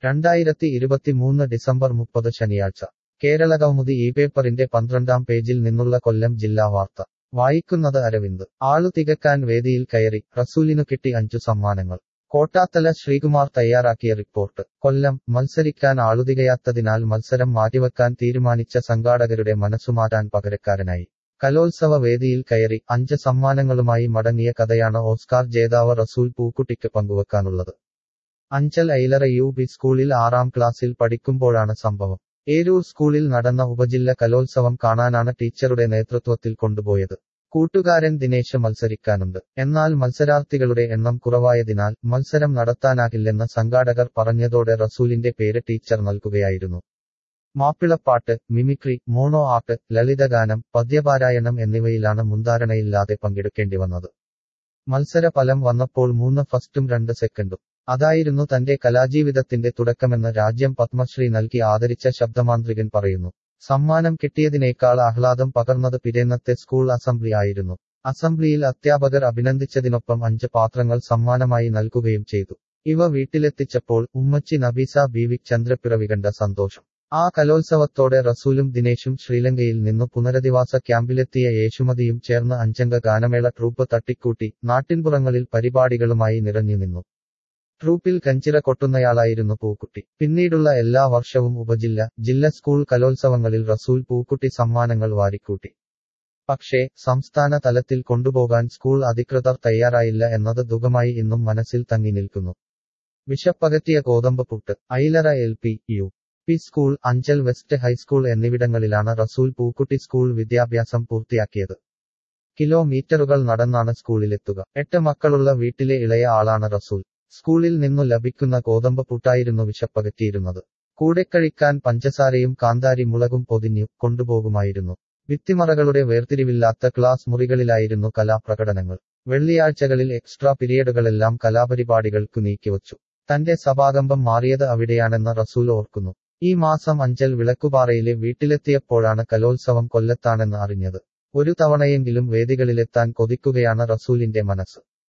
രണ്ടായിരത്തി ഇരുപത്തിമൂന്ന് ഡിസംബർ മുപ്പത് ശനിയാഴ്ച കേരളകൗമുദി ഈ പേപ്പറിന്റെ പന്ത്രണ്ടാം പേജിൽ നിന്നുള്ള കൊല്ലം ജില്ലാ വാർത്ത വായിക്കുന്നത് അരവിന്ദ് ആളു തികക്കാൻ വേദിയിൽ കയറി റസൂലിനു കിട്ടി അഞ്ചു സമ്മാനങ്ങൾ കോട്ടാത്തല ശ്രീകുമാർ തയ്യാറാക്കിയ റിപ്പോർട്ട് കൊല്ലം മത്സരിക്കാൻ ആളുതികയാത്തതിനാൽ മത്സരം മാറ്റിവെക്കാൻ തീരുമാനിച്ച സംഘാടകരുടെ മനസ്സുമാറ്റാൻ പകരക്കാരനായി കലോത്സവ വേദിയിൽ കയറി അഞ്ച് സമ്മാനങ്ങളുമായി മടങ്ങിയ കഥയാണ് ഓസ്കാർ ജേതാവ് റസൂൽ പൂക്കുട്ടിക്ക് പങ്കുവെക്കാനുള്ളത് അഞ്ചൽ ഐലറ യു ബി സ്കൂളിൽ ആറാം ക്ലാസ്സിൽ പഠിക്കുമ്പോഴാണ് സംഭവം ഏരൂർ സ്കൂളിൽ നടന്ന ഉപജില്ല കലോത്സവം കാണാനാണ് ടീച്ചറുടെ നേതൃത്വത്തിൽ കൊണ്ടുപോയത് കൂട്ടുകാരൻ ദിനേശ് മത്സരിക്കാനുണ്ട് എന്നാൽ മത്സരാർത്ഥികളുടെ എണ്ണം കുറവായതിനാൽ മത്സരം നടത്താനാകില്ലെന്ന് സംഘാടകർ പറഞ്ഞതോടെ റസൂലിന്റെ പേര് ടീച്ചർ നൽകുകയായിരുന്നു മാപ്പിളപ്പാട്ട് മിമിക്രി മോണോ ആർട്ട് ലളിതഗാനം പദ്യപാരായണം എന്നിവയിലാണ് മുൻധാരണയില്ലാതെ പങ്കെടുക്കേണ്ടി വന്നത് മത്സര ഫലം വന്നപ്പോൾ മൂന്ന് ഫസ്റ്റും രണ്ട് സെക്കൻഡും അതായിരുന്നു തന്റെ കലാജീവിതത്തിന്റെ തുടക്കമെന്ന് രാജ്യം പത്മശ്രീ നൽകി ആദരിച്ച ശബ്ദമാന്ത്രികൻ പറയുന്നു സമ്മാനം കിട്ടിയതിനേക്കാൾ ആഹ്ലാദം പകർന്നത് പിറ്റേന്നത്തെ സ്കൂൾ അസംബ്ലി ആയിരുന്നു അസംബ്ലിയിൽ അധ്യാപകർ അഭിനന്ദിച്ചതിനൊപ്പം അഞ്ച് പാത്രങ്ങൾ സമ്മാനമായി നൽകുകയും ചെയ്തു ഇവ വീട്ടിലെത്തിച്ചപ്പോൾ ഉമ്മച്ചി നബീസ ബീവി ചന്ദ്രപ്പിറവി കണ്ട സന്തോഷം ആ കലോത്സവത്തോടെ റസൂലും ദിനേശും ശ്രീലങ്കയിൽ നിന്നു പുനരധിവാസ ക്യാമ്പിലെത്തിയ യേശുമതിയും ചേർന്ന് അഞ്ചംഗ ഗാനമേള ട്രൂപ്പ് തട്ടിക്കൂട്ടി നാട്ടിൻപുറങ്ങളിൽ പരിപാടികളുമായി നിറഞ്ഞു നിന്നു ട്രൂപ്പിൽ കഞ്ചിറ കൊട്ടുന്നയാളായിരുന്നു പൂക്കുട്ടി പിന്നീടുള്ള എല്ലാ വർഷവും ഉപജില്ല ജില്ല സ്കൂൾ കലോത്സവങ്ങളിൽ റസൂൽ പൂക്കുട്ടി സമ്മാനങ്ങൾ വാരിക്കൂട്ടി പക്ഷേ സംസ്ഥാന തലത്തിൽ കൊണ്ടുപോകാൻ സ്കൂൾ അധികൃതർ തയ്യാറായില്ല എന്നത് ദുഃഖമായി ഇന്നും മനസ്സിൽ തങ്ങി നിൽക്കുന്നു വിശപ്പകറ്റിയ ഗോതമ്പ് പുട്ട് Ailara L P U P school Anchal west high school എന്നിവിടങ്ങളിലാണ് റസൂൽ പൂക്കുട്ടി സ്കൂൾ വിദ്യാഭ്യാസം പൂർത്തിയാക്കിയത് കിലോമീറ്ററുകൾ നടന്നാണ് സ്കൂളിലെത്തുക എട്ട് മക്കളുള്ള വീട്ടിലെ ഇളയ ആളാണ് റസൂൽ സ്കൂളിൽ നിന്നു ലഭിക്കുന്ന ഗോതമ്പ് പുട്ടായിരുന്നു വിശപ്പകറ്റിയിരുന്നത് കൂടെ കഴിക്കാൻ പഞ്ചസാരയും കാന്താരി മുളകും പൊതിഞ്ഞു കൊണ്ടുപോകുമായിരുന്നു ഭിത്തിമറകളുടെ വേർതിരിവില്ലാത്ത ക്ലാസ് മുറികളിലായിരുന്നു കലാപ്രകടനങ്ങൾ വെള്ളിയാഴ്ചകളിൽ എക്സ്ട്രാ പിരിയഡുകളെല്ലാം കലാപരിപാടികൾക്കു നീക്കിവച്ചു തന്റെ സഭാകമ്പം മാറിയത് അവിടെയാണെന്ന് റസൂൽ ഓർക്കുന്നു ഈ മാസം അഞ്ചൽ വിളക്കുപാറയിലെ വീട്ടിലെത്തിയപ്പോഴാണ് കലോത്സവം കൊല്ലത്താണെന്ന് അറിഞ്ഞത് ഒരു തവണയെങ്കിലും വേദികളിലെത്താൻ കൊതിക്കുകയാണ് റസൂലിന്റെ മനസ്സ്